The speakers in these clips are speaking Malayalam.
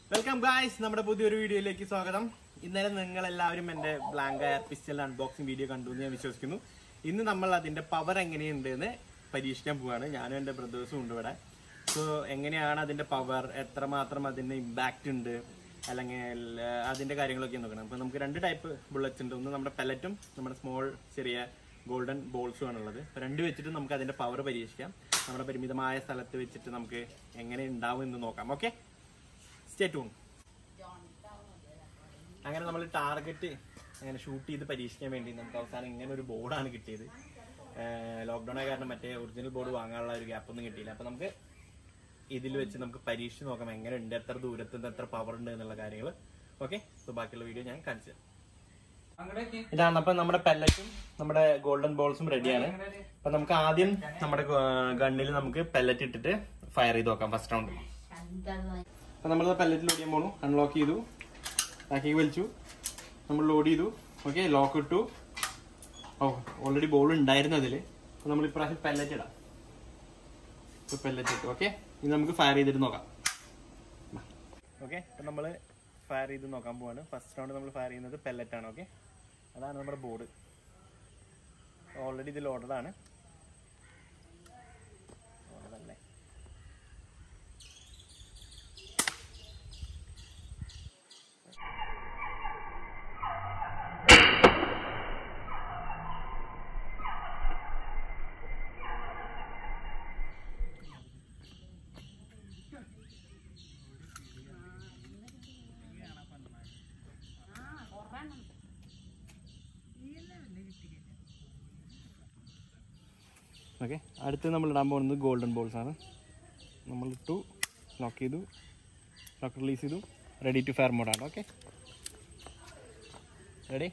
വെൽക്കം ഗായ്സ് നമ്മുടെ പുതിയൊരു വീഡിയോയിലേക്ക് സ്വാഗതം ഇന്നലെ നിങ്ങൾ എല്ലാവരും എന്റെ blank air pistol unboxing video കണ്ടു എന്ന് ഞാൻ വിശ്വസിക്കുന്നു ഇന്ന് നമ്മൾ അതിന്റെ പവർ എങ്ങനെയുണ്ട് എന്ന് പരീക്ഷിക്കാൻ പോവാണ് ഞാനും എന്റെ ബ്രദേഴ്സും ഉണ്ട് ഇവിടെ സോ എങ്ങനെയാണ് അതിന്റെ പവർ എത്രമാത്രം അതിന്റെ ഇമ്പാക്റ്റ് ഉണ്ട് അല്ലെങ്കിൽ ആ, അതിന്റെ കാര്യങ്ങളൊക്കെ നോക്കണം അപ്പൊ നമുക്ക് രണ്ട് ടൈപ്പ് ബുള്ളറ്റ്സ് ഉണ്ട് ഒന്ന് നമ്മുടെ പെലറ്റും നമ്മുടെ സ്മോൾ ചെറിയ ഗോൾഡൻ ബോൾസും ആണുള്ളത് അപ്പൊ രണ്ട് വെച്ചിട്ട് നമുക്ക് അതിന്റെ പവർ പരീക്ഷിക്കാം നമ്മുടെ പരിമിതമായ സ്ഥലത്ത് വെച്ചിട്ട് നമുക്ക് എങ്ങനെ ഉണ്ടാവും എന്ന് നോക്കാം ഓക്കെ സ്റ്റേ ട്യൂൺ അങ്ങനെ നമ്മൾ ടാർഗറ്റ് അങ്ങനെ ഷൂട്ട് ചെയ്ത് പരീക്ഷിക്കാൻ വേണ്ടി നമുക്ക് അവസാനം ഇങ്ങനെ ഒരു ബോർഡാണ് കിട്ടിയത് ലോക്ക്ഡൌൺ ആയ കാരണം മറ്റേ ഒറിജിനൽ ബോർഡ് വാങ്ങാനുള്ള ഒരു ഗ്യാപ്പ് ഒന്നും കിട്ടിയില്ല അപ്പൊ നമുക്ക് ഇതിൽ വെച്ച് നമുക്ക് പരീക്ഷിച്ച് നോക്കാം എങ്ങനെ ഉണ്ട് എത്ര ദൂരത്ത് നിന്ന് എത്ര പവർ ഉണ്ട് എന്നുള്ള കാര്യങ്ങൾ ഓക്കെ സോ ബാക്കിയുള്ള വീഡിയോ ഞാൻ കാണിച്ചു തരാം. ഇതാണ് അപ്പൊ നമ്മുടെ പെല്ലറ്റും നമ്മുടെ ഗോൾഡൻ ബോൾസും റെഡിയാണ് അപ്പൊ നമുക്ക് ആദ്യം നമ്മുടെ ഗണ്ണിൽ നമുക്ക് പെല്ലറ്റ് ഇട്ടിട്ട് ഫയർ ചെയ്ത് നോക്കാം ഫസ്റ്റ് റൗണ്ട് അപ്പൊ നമ്മൾ പെല്ലറ്റ് ലോഡ് ചെയ്യാൻ പോണു അൺലോക്ക് ചെയ്തു ബാക്കിലേക്ക് വലിച്ചു നമ്മൾ ലോഡ് ചെയ്തു ഓക്കെ ലോക്ക് ഇട്ടു ഓ ഓൾറെഡി ബോൾ ഉണ്ടായിരുന്നു അതില് അപ്പൊ നമ്മൾ ഇപ്രാവശ്യം പെല്ലറ്റ് ഇടാം ഇപ്പൊ പെല്ലറ്റ് ഇട്ടു ഓക്കെ ഇനി നമുക്ക് ഫയർ ചെയ്തിട്ട് നോക്കാം ഓക്കെ അപ്പൊ നമ്മള് ഫയർ ചെയ്ത് നോക്കാൻ പോവാണ് ഫസ്റ്റ് റൗണ്ട് നമ്മൾ ഫയർ ചെയ്യുന്നത് പെല്ലറ്റ് ആണ് ഓക്കെ അതാണ് നമ്മുടെ ബോർഡ് ഓൾറെഡി ഇത് ലോഡഡ് ആണ് Loaded അല്ലേ ഓക്കെ അടുത്ത് നമ്മൾ ഇടാൻ പോകുന്നത് ഗോൾഡൻ ബോൾസ് ആണ് നമ്മൾ ഇട്ടു ലോക്ക് ചെയ്തു ലോക്ക് റിലീസ് ചെയ്തു റെഡി ടു ഫയർ മോഡാണ് ഓക്കെ റെഡി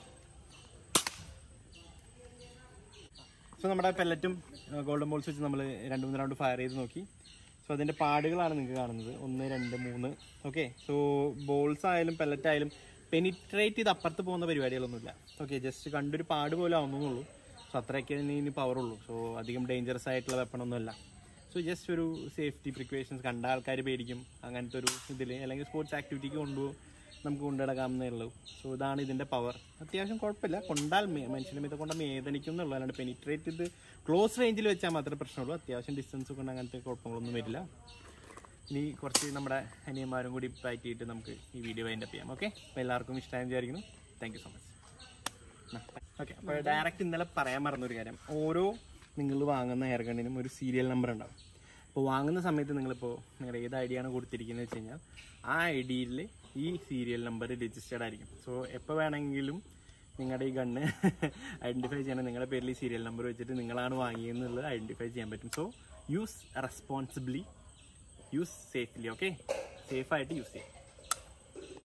സോ നമ്മുടെ പെല്ലറ്റും ഗോൾഡൻ ബോൾസ് വെച്ച് നമ്മൾ രണ്ട് മൂന്ന് റൗണ്ട് ഫയർ ചെയ്ത് നോക്കി സോ അതിൻ്റെ പാടുകളാണ് നിങ്ങൾക്ക് കാണുന്നത് ഒന്ന് രണ്ട് മൂന്ന് ഓക്കെ സോ ബോൾസ് ആയാലും പെല്ലറ്റ് ആയാലും പെനിട്രേറ്റ് ചെയ്ത് അപ്പുറത്ത് പോകുന്ന പരിപാടികളൊന്നുമില്ല ഓക്കെ ജസ്റ്റ് കണ്ടൊരു പാട് പോലെ ആവുന്നുള്ളൂ സോ അത്രയൊക്കെ തന്നെ ഇനി പവർ ഉള്ളൂ സോ അധികം ഡേഞ്ചറസ് ആയിട്ടുള്ള വെപ്പണൊന്നുമല്ല സോ ജസ്റ്റ് ഒരു സേഫ്റ്റി പ്രിക്കോഷൻസ് കണ്ട ആൾക്കാർ പേടിക്കും അങ്ങനത്തെ ഒരു ഇതിൽ അല്ലെങ്കിൽ സ്പോർട്സ് ആക്ടിവിറ്റിക്ക് കൊണ്ടുപോകും നമുക്ക് കൊണ്ടുനടക്കാവുന്നേ ഉള്ളൂ സോ ഇതാണ് ഇതിന്റെ പവർ അത്യാവശ്യം കുഴപ്പമില്ല കൊണ്ടാൽ മേ- മനുഷ്യനെ ഇത് കൊണ്ട് വേദനിക്കും എന്നുള്ളൂ അല്ലാണ്ട് പെനിട്രേറ്റ് ചെയ്ത് ക്ലോസ് റേഞ്ചിൽ വെച്ചാൽ മാത്രമേ പ്രശ്നമുള്ളൂ അത്യാവശ്യം ഡിസ്റ്റൻസ് കൊണ്ട് അങ്ങനത്തെ കുഴപ്പങ്ങളൊന്നും വരില്ല ഇനി കുറച്ച് നമ്മുടെ അനിയന്മാരും കൂടി പറ്റിയിട്ട് നമുക്ക് ഈ വീഡിയോ വൈൻഡപ്പ് ചെയ്യാം ഓക്കെ അപ്പോൾ എല്ലാവർക്കും ഇഷ്ടമായി വിചാരിക്കുന്നു thank you so much okay അപ്പോൾ ഡയറക്റ്റ് ഇന്നലെ പറയാൻ മറന്നൊരു കാര്യം ഓരോ നിങ്ങൾ വാങ്ങുന്ന എയർ ഗണ്ണിനും ഒരു സീരിയൽ നമ്പർ ഉണ്ടാവും അപ്പോൾ വാങ്ങുന്ന സമയത്ത് നിങ്ങളിപ്പോൾ നിങ്ങളുടെ ഏത് ഐ ഡിയാണ് കൊടുത്തിരിക്കുന്നത് വെച്ച് കഴിഞ്ഞാൽ ആ ഐ ഡിയിൽ ഈ സീരിയൽ നമ്പർ രജിസ്റ്റേർഡ് ആയിരിക്കും സോ എപ്പോൾ വേണമെങ്കിലും നിങ്ങളുടെ ഈ ഗണ്ണ് ഐഡൻറ്റിഫൈ ചെയ്യണം നിങ്ങളുടെ പേരിൽ ഈ സീരിയൽ നമ്പർ വെച്ചിട്ട് നിങ്ങളാണ് വാങ്ങിയെന്നുള്ളത് ഐഡൻറ്റിഫൈ ചെയ്യാൻ പറ്റും so use responsibly use safely okay സേഫായിട്ട് യൂസ് ചെയ്യാം